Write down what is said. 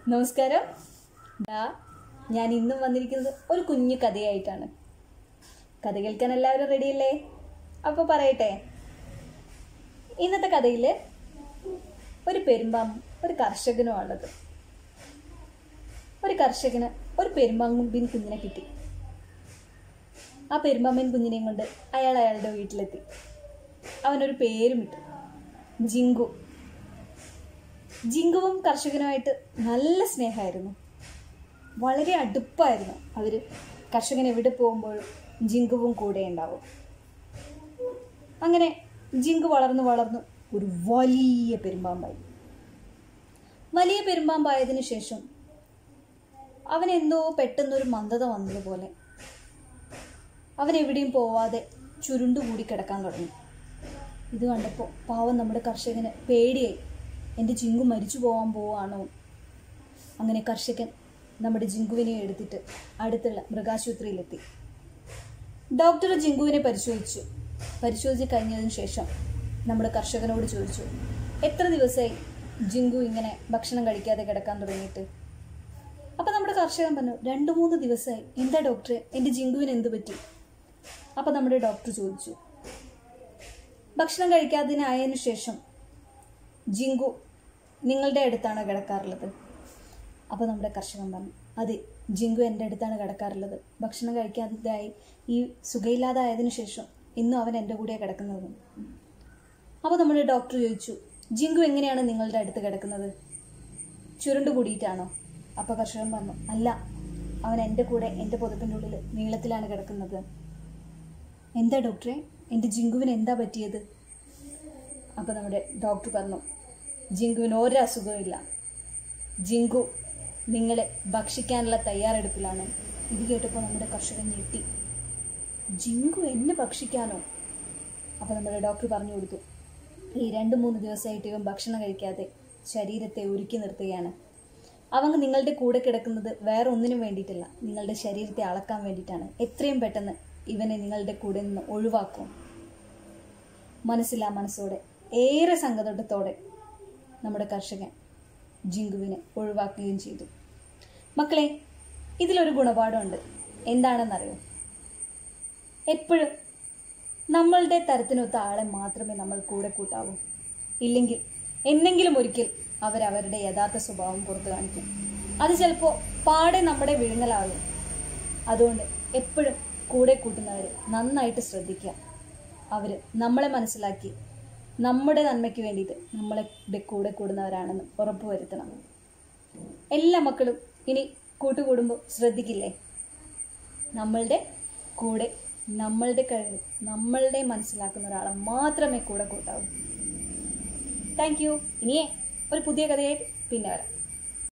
നമസ്കാരം ദാ ഞാൻ ഇന്നും വന്നിരിക്കുന്നത് ഒരു കുഞ്ഞു കഥയായിട്ടാണ് കഥ കേൾക്കാൻ എല്ലാവരും റെഡിയല്ലേ അപ്പോൾ പറയട്ടെ ഇന്നത്തെ കഥയിൽ ഒരു പെരുമ്പാമ്പും ഒരു കർഷകനുമാണുള്ളത് ഒരു കർഷകന് ഒരു പെരുമ്പാമ്പിൻ കുഞ്ഞിനെ കിട്ടി ആ പെരുമ്പാമ്പിൻ കുഞ്ഞിനെയും കൊണ്ട് അയാൾ അയാളുടെ വീട്ടിലെത്തി അവനൊരു പേരും ഇട്ടു ജിങ്കു ജിങ്കുവും കർഷകനുമായിട്ട് നല്ല സ്നേഹമായിരുന്നു വളരെ അടുപ്പായിരുന്നു അവർ കർഷകൻ എവിടെ പോകുമ്പോഴും ജിങ്കുവും കൂടെ ഉണ്ടാവും അങ്ങനെ ജിങ്കു വളർന്നു വളർന്നു ഒരു വലിയ പെരുമ്പാമ്പായി വലിയ പെരുമ്പാമ്പായതിനു ശേഷം അവൻ എന്തോ പെട്ടെന്നൊരു മന്ദത വന്നതുപോലെ അവൻ എവിടെയും പോവാതെ ചുരുണ്ടുകൂടി കിടക്കാൻ തുടങ്ങി ഇത് കണ്ടപ്പോൾ പാവം നമ്മുടെ കർഷകന് പേടിയായി എൻ്റെ ജിങ്കു മരിച്ചു പോകാൻ പോവാണോ അങ്ങനെ കർഷകൻ നമ്മുടെ ജിങ്കുവിനെ എടുത്തിട്ട് അടുത്തുള്ള മൃഗാശുപത്രിയിലെത്തി ഡോക്ടർ ജിങ്കുവിനെ പരിശോധിച്ചു പരിശോധിച്ച് കഴിഞ്ഞതിന് ശേഷം നമ്മുടെ കർഷകനോട് ചോദിച്ചു എത്ര ദിവസമായി ജിങ്കു ഇങ്ങനെ ഭക്ഷണം കഴിക്കാതെ കിടക്കാൻ തുടങ്ങിയിട്ട് അപ്പം നമ്മുടെ കർഷകൻ പറഞ്ഞു രണ്ട് മൂന്ന് ദിവസമായി എന്താ ഡോക്ടറെ എൻ്റെ ജിങ്കുവിന് എന്ത് പറ്റി അപ്പം നമ്മുടെ ഡോക്ടർ ചോദിച്ചു ഭക്ഷണം കഴിക്കാതിനായതിനു ശേഷം ജിങ്കു നിങ്ങളുടെ അടുത്താണോ കിടക്കാറുള്ളത് അപ്പോൾ നമ്മുടെ കർഷകൻ പറഞ്ഞു അതെ ജിങ്കു എൻ്റെ അടുത്താണ് കിടക്കാറുള്ളത് ഭക്ഷണം കഴിക്കാതായി ഈ സുഖയില്ലാതായതിനു ശേഷം ഇന്നും അവൻ എൻ്റെ കൂടെയാണ് കിടക്കുന്നത് അപ്പോൾ നമ്മുടെ ഡോക്ടർ ചോദിച്ചു ജിങ്കു എങ്ങനെയാണ് നിങ്ങളുടെ അടുത്ത് കിടക്കുന്നത് ചുരുണ്ടു കൂടിയിട്ടാണോ അപ്പോൾ കർഷകൻ പറഞ്ഞു അല്ല അവൻ എൻ്റെ കൂടെ എൻ്റെ പുതപ്പിൻ്റെ ഉള്ളിൽ നീളത്തിലാണ് കിടക്കുന്നത് എന്താ ഡോക്ടറെ എൻ്റെ ജിങ്കുവിന് എന്താ പറ്റിയത് അപ്പോൾ നമ്മുടെ ഡോക്ടർ പറഞ്ഞു ജിങ്കുവിന് ഒരു അസുഖമില്ല ജിങ്കു നിങ്ങളെ ഭക്ഷിക്കാനുള്ള തയ്യാറെടുപ്പിലാണ് ഇത് കേട്ടപ്പോൾ നമ്മുടെ കർഷകൻ ഞെട്ടി ജിങ്കു എന്നെ ഭക്ഷിക്കാനോ അപ്പോൾ നമ്മുടെ ഡോക്ടർ പറഞ്ഞു കൊടുത്തു ഈ രണ്ട് മൂന്ന് ദിവസമായിട്ട് ഇവൻ ഭക്ഷണം കഴിക്കാതെ ശരീരത്തെ ഒരുക്കി നിർത്തുകയാണ് അവൻ നിങ്ങളുടെ കൂടെ കിടക്കുന്നത് വേറെ ഒന്നിനും വേണ്ടിയിട്ടല്ല നിങ്ങളുടെ ശരീരത്തെ അളക്കാൻ വേണ്ടിയിട്ടാണ് എത്രയും പെട്ടെന്ന് ഇവനെ നിങ്ങളുടെ കൂടെ നിന്ന് ഒഴിവാക്കും മനസ്സില്ലാ മനസ്സോടെ ഏറെ സങ്കടത്തോടെ നമ്മുടെ കർഷകൻ ജിങ്കുവിനെ ഒഴിവാക്കുകയും ചെയ്തു മക്കളെ ഇതിലൊരു ഗുണപാഠമുണ്ട് എന്താണെന്നറിയോ എപ്പോഴും നമ്മളുടെ തരത്തിനൊത്ത ആളെ മാത്രമേ നമ്മൾ കൂടെ കൂട്ടാവൂ ഇല്ലെങ്കിൽ എന്നെങ്കിലും ഒരിക്കൽ അവരവരുടെ യഥാർത്ഥ സ്വഭാവം പുറത്തു കാണിക്കും അത് ചിലപ്പോൾ പാടെ നമ്മുടെ വിഴുങ്ങലാകും അതുകൊണ്ട് എപ്പോഴും കൂടെ കൂട്ടുന്നവർ നന്നായിട്ട് ശ്രദ്ധിക്കുക അവർ നമ്മളെ മനസ്സിലാക്കി നമ്മുടെ നന്മയ്ക്ക് വേണ്ടിയിട്ട് നമ്മളെ കൂടെ കൂടുന്നവരാണെന്ന് ഉറപ്പുവരുത്തണം എല്ലാ മക്കളും ഇനി കൂട്ടുകൂടുമ്പോൾ ശ്രദ്ധിക്കില്ലേ നമ്മളുടെ കൂടെ നമ്മളുടെ കഴിവ് നമ്മളുടെ മനസ്സിലാക്കുന്ന ഒരാളെ മാത്രമേ കൂടെ കൂട്ടാവൂ താങ്ക് യു ഇനിയേ ഒരു പുതിയ കഥയായിട്ട് പിന്നെ വരാം